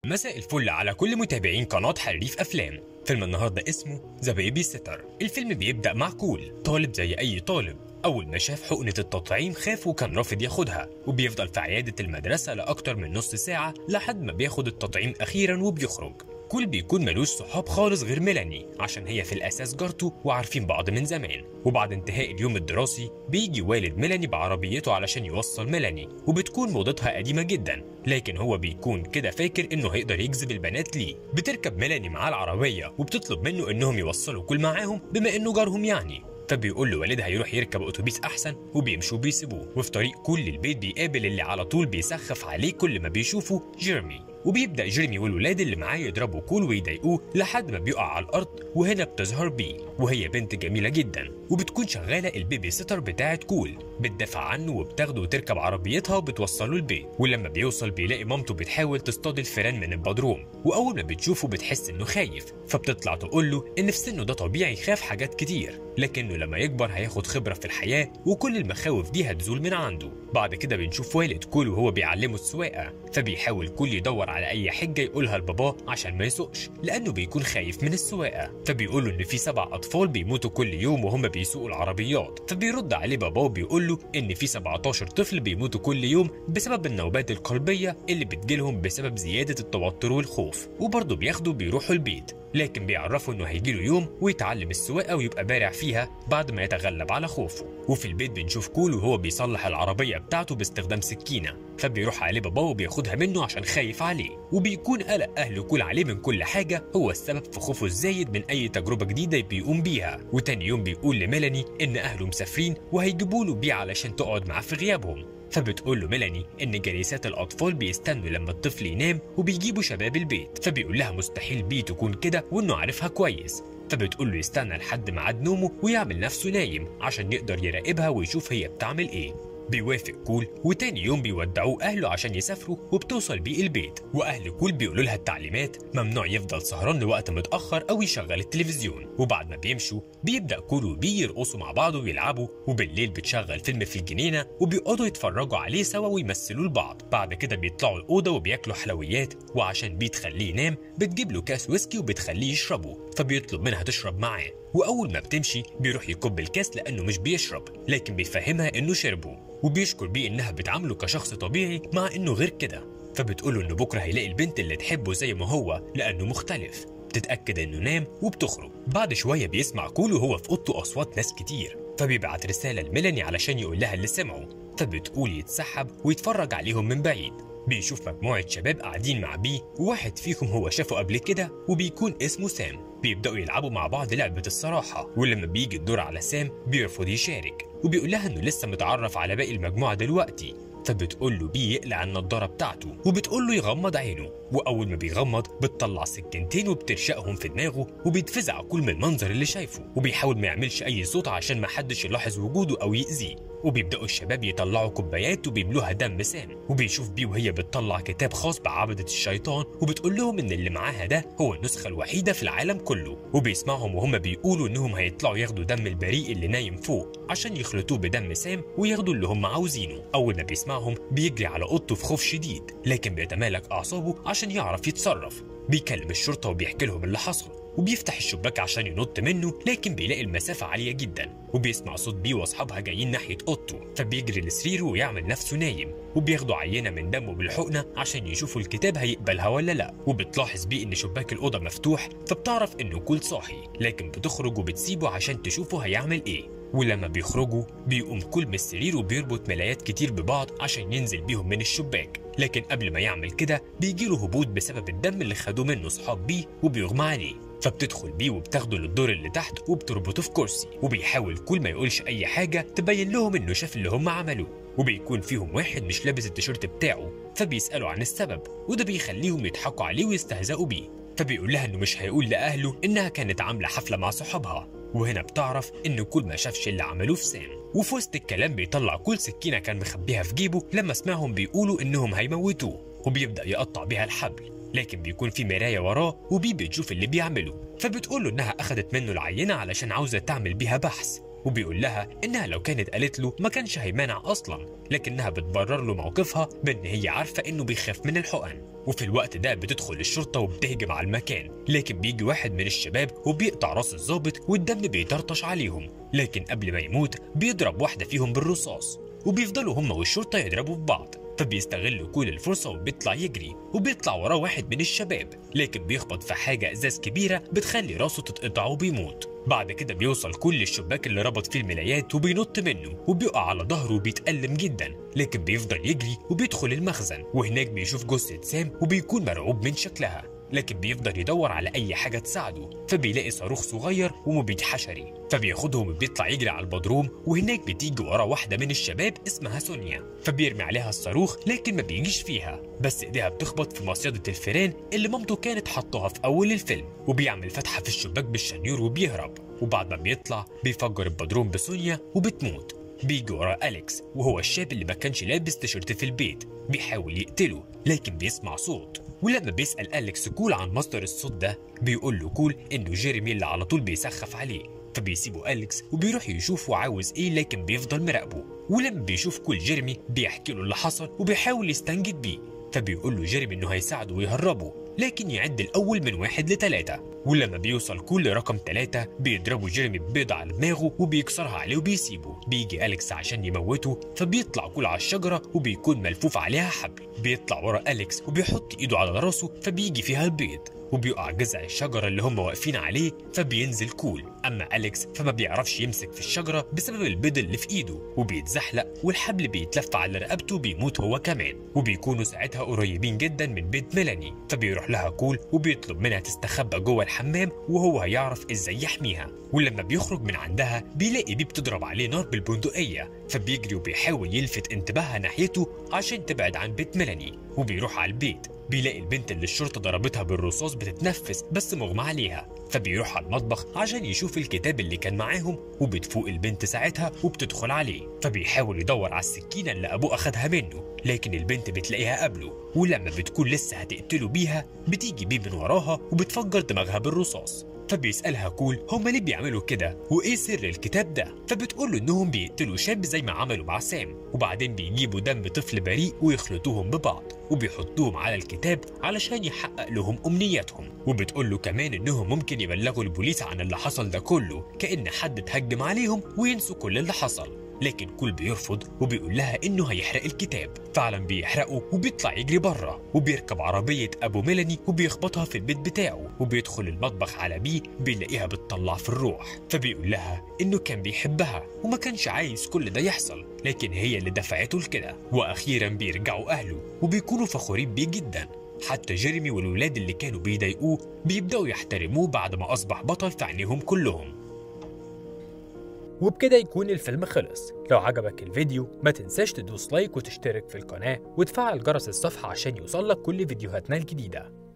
مساء الفل على كل متابعين قناة حريف أفلام فيلم النهاردة اسمه ذا بيبي سيتر الفيلم بيبدأ مع كول طالب زي أي طالب أول ما شاف حقنة التطعيم خاف وكان رافض ياخدها وبيفضل في عيادة المدرسة لأكتر من نص ساعة لحد ما بياخد التطعيم أخيرا وبيخرج كول بيكون ملوش صحاب خالص غير ميلاني عشان هي في الأساس جارته وعارفين بعض من زمان وبعد انتهاء اليوم الدراسي بيجي والد ميلاني بعربيته علشان يوصل ميلاني وبتكون موضتها قديمة جدا لكن هو بيكون كده فاكر انه هيقدر يجذب البنات ليه بتركب ميلاني معاه العربية وبتطلب منه انهم يوصلوا كل معاهم بما انه جارهم يعني فبيقول له والدها يروح يركب اتوبيس احسن وبيمشوا بيسيبوه وفي طريق كل البيت بيقابل اللي على طول بيسخف عليه كل ما بيشوفه جيرمي وبيبدا جيرمي والولاد اللي معاه يضربوا كول ويضايقوه لحد ما بيقع على الارض وهنا بتظهر بي وهي بنت جميله جدا وبتكون شغاله البيبي سيتر بتاعه كول بتدافع عنه وبتاخده وتركب عربيتها وبتوصله البيت ولما بيوصل بيلاقي مامته بتحاول تصطاد الفيران من البدروم واول ما بتشوفه بتحس انه خايف فبتطلع تقول له ان في سنه ده طبيعي يخاف حاجات كتير لكنه لما يكبر هياخد خبره في الحياه وكل المخاوف دي هتزول من عنده بعد كده بنشوف والد كول وهو بيعلمه السواقه فبيحاول كول يدور على اي حجه يقولها لباباه عشان ما يسوقش لانه بيكون خايف من السواقه فبيقول له ان في سبع اطفال بيموتوا كل يوم وهم بيسوقوا العربيات فبيرد عليه باباه وبيقول له ان في 17 طفل بيموتوا كل يوم بسبب النوبات القلبيه اللي بتجيلهم بسبب زياده التوتر والخوف وبرضه بياخدوا بيروحوا البيت لكن بيعرفوا انه هيجيله يوم ويتعلم السواقه ويبقى بارع فيها بعد ما يتغلب على خوفه وفي البيت بنشوف كول وهو بيصلح العربيه بتاعته باستخدام سكينه فبيروح عليه باباه وبياخدها منه عشان خايف عليه وبيكون قلق اهله كول عليه من كل حاجه هو السبب في خوفه الزايد من اي تجربه جديده بيقوم بيها وتاني يوم بيقول لميلاني ان اهله مسافرين وهيجيبوا له بيه علشان تقعد معاه في غيابهم فبتقول له ميلاني ان جلسات الاطفال بيستنوا لما الطفل ينام وبيجيبوا شباب البيت فبيقول لها مستحيل بي تكون كده وانه عارفها كويس فبتقول له يستنى لحد ميعاد نومه ويعمل نفسه نايم عشان يقدر يراقبها ويشوف هي بتعمل ايه بيوافق كول وتاني يوم بيودعوه اهله عشان يسافروا وبتوصل بيه البيت واهل كول بيقولوا لها التعليمات ممنوع يفضل سهران لوقت متاخر او يشغل التلفزيون وبعد ما بيمشوا بيبدا كول وبي يرقصوا مع بعض ويلعبوا وبالليل بتشغل فيلم في الجنينه وبيقعدوا يتفرجوا عليه سوا ويمثلوا لبعض بعد كده بيطلعوا الاوضه وبياكلوا حلويات وعشان بي تخليه ينام بتجيب له كاس ويسكي وبتخليه يشربه فبيطلب منها تشرب معاه واول ما بتمشي بيروح يكب الكاس لانه مش بيشرب لكن بيفهمها انه شربه وبيشكر بيه انها بتعامله كشخص طبيعي مع انه غير كده فبتقوله انه بكره هيلاقي البنت اللي تحبه زي ما هو لانه مختلف بتتاكد انه نام وبتخرج بعد شويه بيسمع كول وهو في اوضته اصوات ناس كتير فبيبعت رساله لميلاني علشان يقول لها اللي سمعه فبتقول يتسحب ويتفرج عليهم من بعيد بيشوف مجموعة شباب قاعدين مع بي وواحد فيهم هو شافه قبل كده وبيكون اسمه سام بيبدأوا يلعبوا مع بعض لعبة الصراحة ولما بيجي الدور على سام بيرفض يشارك وبيقول لها انه لسه متعرف على باقي المجموعة دلوقتي فبتقول له بي يقلع النضارة بتاعته وبتقول له يغمض عينه وأول ما بيغمض بتطلع سكينتين وبترشقهم في دماغه وبيتفزع كل من المنظر اللي شايفه وبيحاول ما يعملش أي صوت عشان ما حدش يلاحظ وجوده أو يأذيه وبيبدأوا الشباب يطلعوا كوبايات وبيملوها دم سام وبيشوف بيه وهي بتطلع كتاب خاص بعبدة الشيطان وبتقول لهم إن اللي معاها ده هو النسخة الوحيدة في العالم كله وبيسمعهم وهم بيقولوا إنهم هيطلعوا ياخدوا دم البريء اللي نايم فوق عشان يخلطوه بدم سام وياخدوا اللي هم عاوزينه أول ما بيسمعهم بيجري على أوضته في خوف شديد لكن بيتمالك أعصابه عشان يعرف يتصرف بيكلم الشرطة وبيحكي لهم اللي حصل وبيفتح الشباك عشان ينط منه لكن بيلاقي المسافة عالية جدا وبيسمع صوت بي واصحابها جايين ناحية اوضته فبيجري لسريره ويعمل نفسه نايم وبياخدوا عينة من دمه بالحقنة عشان يشوفوا الكتاب هيقبلها ولا لا وبتلاحظ بيه ان شباك الأوضة مفتوح فبتعرف انه كول صاحي لكن بتخرج وبتسيبه عشان تشوفه هيعمل ايه ولما بيخرجوا بيقوم كل من السرير وبيربط ملايات كتير ببعض عشان ينزل بيهم من الشباك لكن قبل ما يعمل كده بيجيله هبوط بسبب الدم اللي خدوه منه صحاب بيه وبيغمى عليه فبتدخل بيه وبتاخده للدور اللي تحت وبتربطه في كرسي وبيحاول كل ما يقولش اي حاجه تبين لهم انه شاف اللي هم عملوه وبيكون فيهم واحد مش لابس التيشيرت بتاعه فبيسالوا عن السبب وده بيخليهم يضحكوا عليه ويستهزئوا بيه فبيقول لها انه مش هيقول لاهله انها كانت عامله حفله مع صحابها وهنا بتعرف ان كل ما شافش اللي عملوه في سام وفي وسط الكلام بيطلع كل سكينه كان مخبيها في جيبه لما سمعهم بيقولوا انهم هيموتوه وبيبدا يقطع بيها الحبل لكن بيكون في مرايه وراه وبي بتشوف اللي بيعمله فبتقول له انها اخذت منه العينه علشان عاوزه تعمل بيها بحث وبيقول لها إنها لو كانت قالت له ما كانش هيمانع أصلا لكنها بتبرر له موقفها بإن هي عارفة إنه بيخاف من الحقن وفي الوقت ده بتدخل الشرطة وبتهجم على المكان لكن بيجي واحد من الشباب وبيقطع راس الضابط والدم بيطرطش عليهم لكن قبل ما يموت بيضرب واحدة فيهم بالرصاص وبيفضلوا هم والشرطة يضربوا في بعض فبيستغل كل الفرصة وبيطلع يجري وبيطلع وراه واحد من الشباب لكن بيخبط في حاجة إزاز كبيرة بتخلي راسه تتقطع وبيموت بعد كده بيوصل كل الشباك اللي ربط فيه الملايات وبينط منه وبيقع على ظهره وبيتألم جدا لكن بيفضل يجري وبيدخل المخزن وهناك بيشوف جثة سام وبيكون مرعوب من شكلها لكن بيفضل يدور على أي حاجة تساعده فبيلاقي صاروخ صغير ومبيد حشري فبياخدهم وبيطلع يجري على البدروم وهناك بتيجي ورا واحدة من الشباب اسمها سونيا فبيرمي عليها الصاروخ لكن ما بيجيش فيها بس ايديها بتخبط في مصيدة الفيران اللي مامته كانت حطها في أول الفيلم وبيعمل فتحة في الشباك بالشنيور وبيهرب وبعد ما بيطلع بيفجر البدروم بسونيا وبتموت بيجي ورا أليكس وهو الشاب اللي ما كانش لابس تيشيرت في البيت بيحاول يقتله لكن بيسمع صوت ولما بيسأل أليكس كول عن مصدر الصوت ده بيقول له كول إنه جيريمي اللي على طول بيسخف عليه فبيسيبه أليكس وبيروح يشوفه عاوز إيه لكن بيفضل مراقبه ولما بيشوف كول جيريمي بيحكي له اللي حصل وبيحاول يستنجد بيه فبيقول له جيريمي إنه هيساعده ويهربه لكن يعد الأول من واحد لتلاتة ولما بيوصل كل رقم تلاتة بيضربوا جيريمي ببيضة على دماغه وبيكسرها عليه وبيسيبه بيجي أليكس عشان يموته فبيطلع كل على الشجرة وبيكون ملفوف عليها حبل بيطلع ورا أليكس وبيحط إيده على راسه فبيجي فيها البيض وبيقع جذع الشجرة اللي هم واقفين عليه فبينزل كول أما أليكس فما بيعرفش يمسك في الشجرة بسبب البيض اللي في إيده وبيتزحلق والحبل بيتلف على رقبته بيموت هو كمان وبيكونوا ساعتها قريبين جدا من بيت ميلاني فبيروح لها كول وبيطلب منها تستخبى جوه الحمام وهو هيعرف ازاي يحميها ولما بيخرج من عندها بيلاقي بيه بتضرب عليه نار بالبندقية فبيجري وبيحاول يلفت انتباهها ناحيته عشان تبعد عن بيت ميلاني وبيروح على البيت بيلاقي البنت اللي الشرطة ضربتها بالرصاص بتتنفس بس مغمى عليها فبيروح على المطبخ عشان يشوف الكتاب اللي كان معاهم وبتفوق البنت ساعتها وبتدخل عليه فبيحاول يدور على السكينة اللي أبوه أخدها منه لكن البنت بتلاقيها قبله ولما بتكون لسه هتقتله بيها بتيجي بيه من وراها وبتفجر دماغها بالرصاص فبيسألها كول هما ليه بيعملوا كده وإيه سر الكتاب ده فبتقول له إنهم بيقتلوا شاب زي ما عملوا مع سام وبعدين بيجيبوا دم طفل بريء ويخلطوهم ببعض وبيحطوهم على الكتاب علشان يحقق لهم أمنياتهم وبتقول له كمان إنهم ممكن يبلغوا البوليس عن اللي حصل ده كله كأن حد اتهجم عليهم وينسوا كل اللي حصل لكن كول بيرفض وبيقول لها انه هيحرق الكتاب فعلا بيحرقه وبيطلع يجري بره وبيركب عربيه ابو ميلاني وبيخبطها في البيت بتاعه وبيدخل المطبخ على بيه بيلاقيها بتطلع في الروح فبيقول لها انه كان بيحبها وما كانش عايز كل ده يحصل لكن هي اللي دفعته لكده واخيرا بيرجعوا اهله وبيكونوا فخورين بيه جدا حتى جيريمي والولاد اللي كانوا بيضايقوه بيبدأوا يحترموه بعد ما أصبح بطل في عينيهم كلهم وبكده يكون الفيلم خلص لو عجبك الفيديو ما تنساش تدوس لايك وتشترك في القناة وتفعل جرس الصفحة عشان يوصلك كل فيديوهاتنا الجديدة